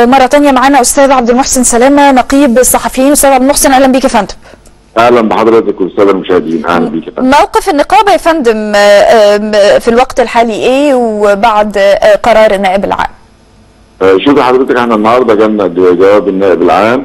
مرة تانية معانا أستاذ عبد المحسن سلامة نقيب الصحفيين أستاذ عبد المحسن أهلا بيك يا فندم اهلا بحضرتك والساده المشاهدين اهلا بيك يا فندم موقف النقابة يا فندم آه، آه، في الوقت الحالي إيه وبعد آه، قرار النائب العام آه، شوفي حضرتك احنا النهارده جالنا جواب النائب العام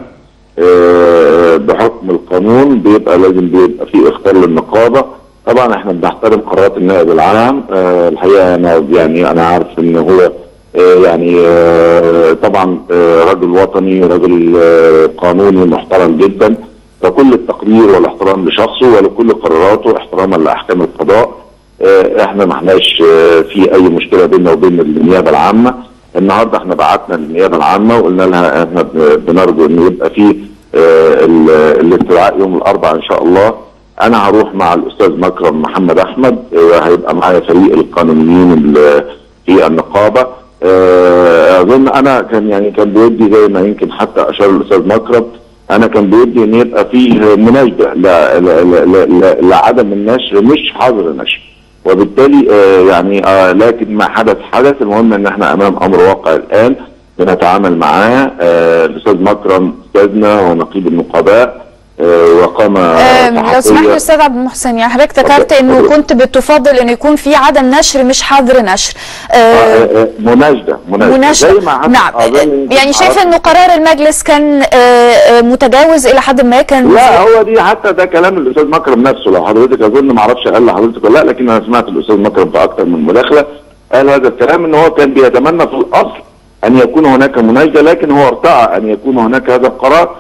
آه، بحكم القانون بيبقى لازم بيبقى في اختار للنقابه طبعا احنا بنحترم قرارات النائب العام آه، الحقيقه انا يعني انا عارف ان هو آه، يعني آه، طبعا آه، رجل وطني رجل آه، قانوني محترم جدا فكل التقدير والاحترام لشخصه ولكل قراراته احتراما لاحكام القضاء آه، احنا ما احناش آه، في اي مشكله بيننا وبين النيابه العامه النهارده احنا بعتنا للنيابه العامه وقلنا لها احنا ب- بنرجو ان يبقى في آه، ال- الاستدعاء يوم الاربعاء ان شاء الله انا هروح مع الاستاذ مكرم محمد احمد آه، هيبقى معايا فريق القانونيين ال- في النقابه آه، اظن انا كان يعني كان بيدي زي ما يمكن حتى اشار الاستاذ مكرم انا كان بيدي ان يبقى فيه مناشده ل- ل- ل- ل- لعدم النشر مش حظر نشر وبالتالي آه، يعني آه، لكن ما حدث حدث المهم ان احنا امام امر واقع الان بنتعامل معاه آه، الاستاذ مكرم استاذنا ونقيب النقباء آه، وقام آه، لو سمحت صحفية- يا أستاذ عبد المحسن يعني حضرتك ذكرت اتفضل، إنه اتفضل. كنت بتفضل إنه يكون في عدم نشر مش حظر نشر آه، آه، آه، مناشده مناشده مناشدة زي ما حدث نعم أظن يعني شايف عرفت- انه قرار المجلس كان آه، آه، متجاوز الى حد ما كان لا هو دي حتى ده كلام الاستاذ مكرم نفسه لو حضرتك اظن ما اعرفش قال لحضرتك ولا لا لكن انا سمعت الاستاذ مكرم في اكثر من مداخله قال هذا الكلام ان هو كان بيتمنى في الاصل ان يكون هناك مناشده لكن هو ارتعى ان يكون هناك هذا القرار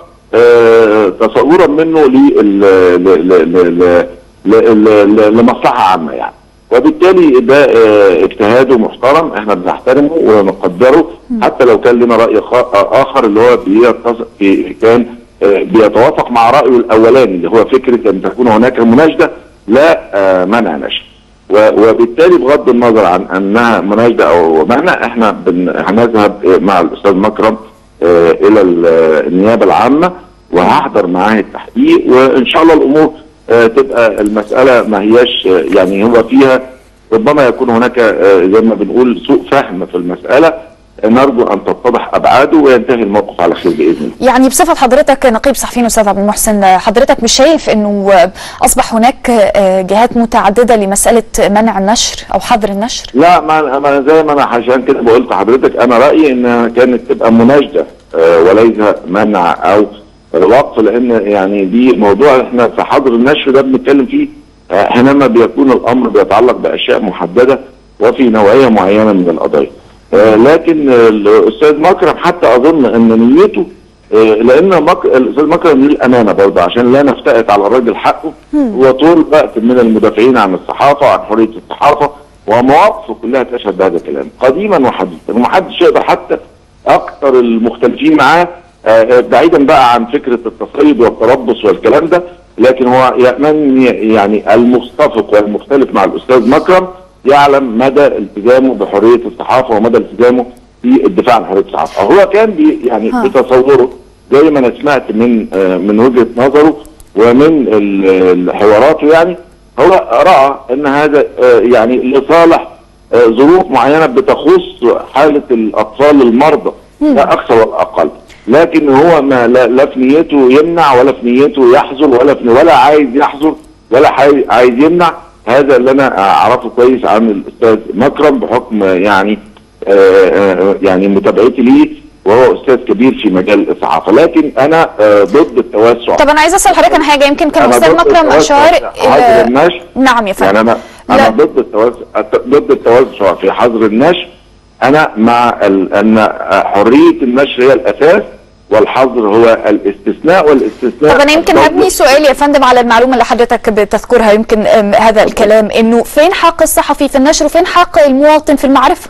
آه، تصورا منه لل- ل- ل- ل- ل- ل- ل- لمصلحه عامه يعني وبالتالي ده آه، اجتهاده محترم احنا بنحترمه ونقدره حتى لو كان لنا راي خا- اخر اللي هو بيتص- في- كان آه، بيتوافق مع رايه الاولاني اللي هو فكره ان تكون هناك مناشده لا آه، منع نشر و- وبالتالي بغض النظر عن انها مناشده او منع احنا بن- هنذهب مع الاستاذ مكرم آه، الى ال- النيابه العامه وهحضر معاه التحقيق وان شاء الله الامور آه، تبقى المساله ما هياش آه، يعني هو فيها ربما يكون هناك آه، زي ما بنقول سوء فهم في المساله نرجو ان تتضح ابعاده وينتهي الموقف على خير باذن الله. يعني بصفة حضرتك نقيب صحفيين أستاذ عبد المحسن حضرتك مش شايف أنه أصبح هناك آه، جهات متعددة لمسألة منع النشر أو حظر النشر؟ لا ما ما زي ما انا عشان كده بقول لحضرتك انا رايي انها كانت تبقى مناشده آه، وليس منع او وقف لان يعني دي موضوع احنا في حظر النشر ده بنتكلم فيه آه، حينما بيكون الامر بيتعلق باشياء محدده وفي نوعيه معينه من القضايا. آه، لكن آه، الاستاذ مكرم حتى اظن ان نيته آه، لان مك... الاستاذ مكرم ليه الامانه برضه عشان لا نفتئت على الراجل حقه هو طول وقت من المدافعين عن الصحافه وعن حريه الصحافه ومواقفه كلها تشهد بهذا الكلام قديما وحديثا ومحدش يقدر حتى اكثر المختلفين معاه آه، بعيدا بقى عن فكره التصيد والتربص والكلام ده لكن هو من يعني المتفق والمختلف مع الاستاذ مكرم يعلم مدى التزامه بحريه الصحافه ومدى التزامه في الدفاع عن حريه الصحافه هو كان بي يعني ها. بتصوره زي ما انا سمعت من آه، من وجهه نظره ومن ال- حواراته يعني هو راى ان هذا آه، يعني لصالح آه، ظروف معينه بتخص حاله الاطفال المرضى لا اكثر ولا اقل لكن هو ما لا, لا في نيته يمنع ولا في نيته يحظر ولا في ولا عايز يحظر ولا حي- عايز يمنع هذا اللي انا اعرفه كويس عن الاستاذ مكرم بحكم يعني آه، آه، يعني متابعتي ليه وهو استاذ كبير في مجال الصحافه لكن انا آه، ضد التوسع طب أنا عايز أسأل حضرتك عن حاجة يمكن كان أنا أستاذ ضد مكرم التوسع أشار في حظر إلى النشر نعم يا فندم يعني انا لا. انا ضد التوسع ضد التوسع في حظر النشر انا مع ال... ان حريه النشر هي الاساس والحظر هو الاستثناء والاستثناء طب انا يمكن ضد- هبني سؤال يا فندم على المعلومه اللي حضرتك بتذكرها يمكن أم، هذا الكلام انه فين حق الصحفي في النشر وفين حق المواطن في المعرفه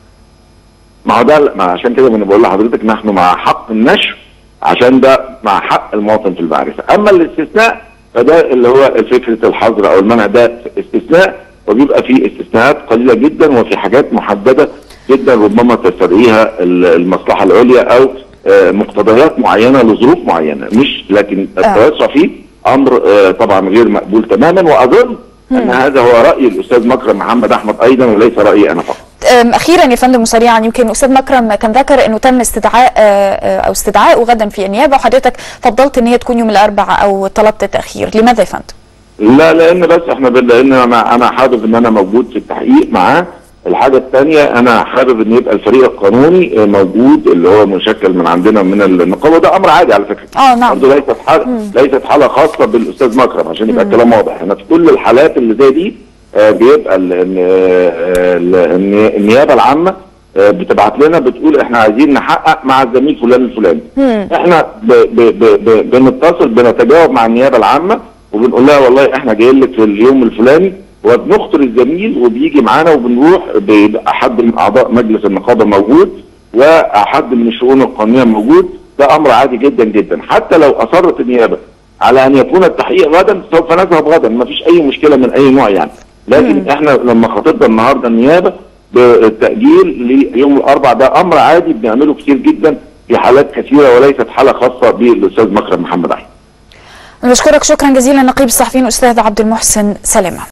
ما هو ده ما عشان كده انا بقول لحضرتك نحن مع حق النشر عشان ده مع حق المواطن في المعرفه اما الاستثناء فده اللي هو فكره الحظر او المنع ده استثناء وبيبقى فيه استثناءات قليله جدا وفي حاجات محدده جدا ربما تستدعيها ال- المصلحه العليا او آه، مقتضيات معينه لظروف معينه مش لكن التوسع فيه امر آه، طبعا غير مقبول تماما واظن ان هذا هو راي الاستاذ مكرم محمد احمد ايضا وليس رايي انا فقط أم، اخيرا يا فندم وسريعا يمكن استاذ مكرم كان ذكر انه تم استدعاء آه، آه، او استدعائه غدا في النيابه وحضرتك فضلت ان هي تكون يوم الاربعاء او طلبت التاخير لماذا يا فندم؟ لا لان بس احنا بن- لان انا انا حابب ان انا موجود في التحقيق معاه الحاجه الثانيه انا حابب ان يبقى الفريق القانوني آه، موجود اللي هو مشكل من عندنا من النقابه ده امر عادي على فكره اه نعم برضه ليست حالة ليست حالة خاصة بالأستاذ مكرم عشان يبقى الكلام واضح احنا في كل الحالات اللي زي دي آه، بيبقى ال- ال- ال- الني- النيابة العامة آه، بتبعت لنا بتقول احنا عايزين نحقق مع الزميل فلان الفلاني احنا ب ب ب ب بنتصل بنتجاوب مع النيابة العامة وبنقول لها والله احنا جايين لك في اليوم الفلاني وبنخطر الزميل وبيجي معانا وبنروح بيبقى حد من اعضاء مجلس النقابه موجود وحد من الشؤون القانونيه موجود ده امر عادي جدا جدا حتى لو اصرت النيابه على ان يكون التحقيق غدا سوف نذهب غدا ما فيش اي مشكله من اي نوع يعني لكن احنا لما خاطبنا النهارده النيابه بالتاجيل ليوم الاربع ده امر عادي بنعمله كتير جدا في حالات كثيره وليست حاله خاصه بالاستاذ مكرم محمد احمد بشكرك شكرا جزيلا نقيب الصحفيين الاستاذ عبد المحسن سلامه